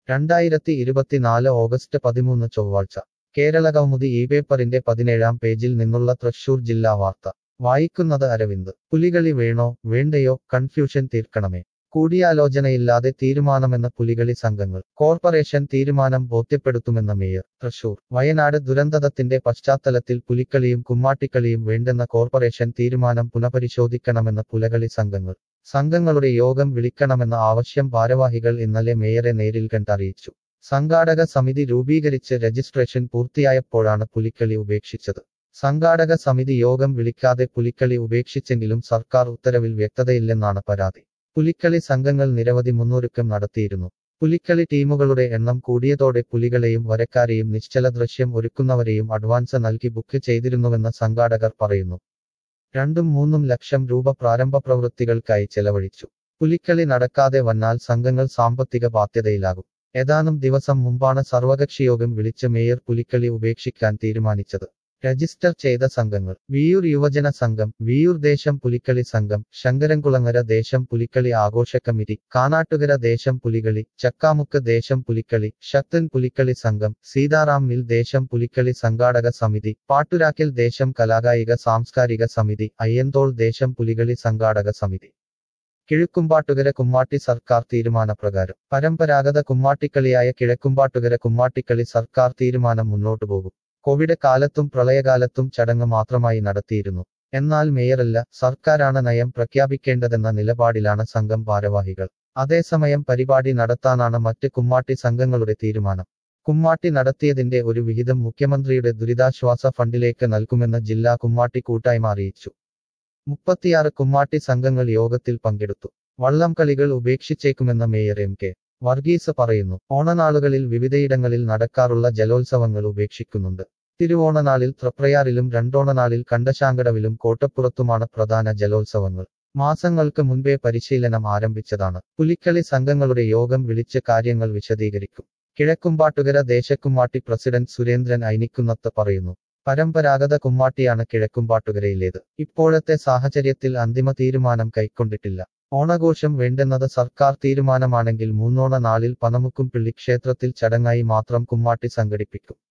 രണ്ടായിരത്തി ഇരുപത്തിനാല് ഓഗസ്റ്റ് പതിമൂന്ന് ചൊവ്വാഴ്ച കേരളകൗമുദി ഈ പേപ്പറിന്റെ പതിനേഴാം പേജിൽ നിന്നുള്ള തൃശൂർ ജില്ലാ വാർത്ത വായിക്കുന്നത് അരവിന്ദ് പുലികളി വേണോ വേണ്ടയോ കൺഫ്യൂഷൻ തീർക്കണമേ കൂടിയാലോചനയില്ലാതെ തീരുമാനമെന്ന പുലികളി സംഘങ്ങൾ കോർപ്പറേഷൻ തീരുമാനം ബോധ്യപ്പെടുത്തുമെന്ന മേയർ തൃശൂർ വയനാട് ദുരന്തത്തിന്റെ പശ്ചാത്തലത്തിൽ പുലിക്കളിയും കുമ്മാട്ടിക്കളിയും വേണ്ടെന്ന കോർപ്പറേഷൻ തീരുമാനം പുനഃപരിശോധിക്കണമെന്ന പുലകളി സംഘങ്ങൾ സംഘങ്ങളുടെ യോഗം വിളിക്കണമെന്ന ആവശ്യം ഭാരവാഹികൾ ഇന്നലെ മേയറെ നേരിൽ കണ്ടറിയിച്ചു സംഘാടക സമിതി രൂപീകരിച്ച് രജിസ്ട്രേഷൻ പൂർത്തിയായപ്പോഴാണ് പുലിക്കളി ഉപേക്ഷിച്ചത് സംഘാടക സമിതി യോഗം വിളിക്കാതെ പുലിക്കളി ഉപേക്ഷിച്ചെങ്കിലും സർക്കാർ ഉത്തരവിൽ വ്യക്തതയില്ലെന്നാണ് പരാതി പുലിക്കളി സംഘങ്ങൾ നിരവധി മുന്നൊരുക്കം നടത്തിയിരുന്നു പുലിക്കളി ടീമുകളുടെ എണ്ണം കൂടിയതോടെ പുലികളെയും വരക്കാരെയും നിശ്ചല ദൃശ്യം ഒരുക്കുന്നവരെയും അഡ്വാൻസ് നൽകി ബുക്ക് ചെയ്തിരുന്നുവെന്ന് സംഘാടകർ പറയുന്നു രണ്ടും മൂന്നും ലക്ഷം രൂപ പ്രാരംഭ പ്രവൃത്തികൾക്കായി ചെലവഴിച്ചു പുലിക്കളി നടക്കാതെ വന്നാൽ സംഘങ്ങൾ സാമ്പത്തിക ബാധ്യതയിലാകും ഏതാനും ദിവസം മുമ്പാണ് സർവകക്ഷിയോഗം വിളിച്ച് മേയർ പുലിക്കളി ഉപേക്ഷിക്കാൻ തീരുമാനിച്ചത് രജിസ്റ്റർ ചെയ്ത സംഘങ്ങൾ വിയൂർ യുവജന സംഘം വിയൂർ ദേശം പുലിക്കളി സംഘം ശങ്കരൻകുളങ്ങര ദേശം പുലിക്കളി ആഘോഷ കമ്മിറ്റി കാനാട്ടുകര ദേശം പുലികളി ചക്കാമുക്ക് ദേശം പുലിക്കളി ശക്തൻ പുലിക്കളി സംഘം സീതാറാം മിൽ ദേശം പുലിക്കളി സംഘാടക സമിതി പാട്ടുരാക്കൽ ദേശം കലാകായിക സാംസ്കാരിക സമിതി അയ്യന്തോൾ ദേശം പുലികളി സംഘാടക സമിതി കിഴക്കുംപാട്ടുകര കുമ്മാട്ടി സർക്കാർ തീരുമാനപ്രകാരം പരമ്പരാഗത കുമ്മാട്ടിക്കളിയായ കിഴക്കുംപാട്ടുകര കുമ്മാട്ടിക്കളി സർക്കാർ തീരുമാനം മുന്നോട്ടു പോകും കോവിഡ് കാലത്തും പ്രളയകാലത്തും ചടങ്ങ് മാത്രമായി നടത്തിയിരുന്നു എന്നാൽ മേയറല്ല സർക്കാരാണ് നയം പ്രഖ്യാപിക്കേണ്ടതെന്ന നിലപാടിലാണ് സംഘം ഭാരവാഹികൾ അതേസമയം പരിപാടി നടത്താനാണ് മറ്റ് കുമ്മാട്ടി സംഘങ്ങളുടെ തീരുമാനം കുമ്മാട്ടി നടത്തിയതിന്റെ ഒരു വിഹിതം മുഖ്യമന്ത്രിയുടെ ദുരിതാശ്വാസ ഫണ്ടിലേക്ക് നൽകുമെന്ന് ജില്ലാ കുമ്മാട്ടി കൂട്ടായ്മ അറിയിച്ചു മുപ്പത്തിയാറ് കുമ്മാട്ടി സംഘങ്ങൾ യോഗത്തിൽ പങ്കെടുത്തു വള്ളം കളികൾ ഉപേക്ഷിച്ചേക്കുമെന്ന മേയർ എം കെ വർഗീസ് പറയുന്നു ഓണനാളുകളിൽ വിവിധയിടങ്ങളിൽ നടക്കാറുള്ള ജലോത്സവങ്ങൾ ഉപേക്ഷിക്കുന്നുണ്ട് തിരുവോണനാളിൽ തൃപ്രയാറിലും രണ്ടോണനാളിൽ കണ്ടശാങ്കടവിലും കോട്ടപ്പുറത്തുമാണ് പ്രധാന ജലോത്സവങ്ങൾ മാസങ്ങൾക്ക് മുൻപേ പരിശീലനം ആരംഭിച്ചതാണ് പുലിക്കളി സംഘങ്ങളുടെ യോഗം വിളിച്ച് കാര്യങ്ങൾ വിശദീകരിക്കും കിഴക്കുംപാട്ടുകര ദേശക്കുമ്മാട്ടി പ്രസിഡന്റ് സുരേന്ദ്രൻ ഐനിക്കുന്നത്ത് പറയുന്നു പരമ്പരാഗത കുമ്മാട്ടിയാണ് കിഴക്കുംപാട്ടുകരയിലേത് ഇപ്പോഴത്തെ സാഹചര്യത്തിൽ അന്തിമ തീരുമാനം കൈക്കൊണ്ടിട്ടില്ല ഓണഘോഷം വേണ്ടെന്നത് സർക്കാർ തീരുമാനമാണെങ്കിൽ മൂന്നോണ നാളിൽ പനമുക്കും പിള്ളി ക്ഷേത്രത്തിൽ ചടങ്ങായി മാത്രം കുമ്മാട്ടി സംഘടിപ്പിക്കും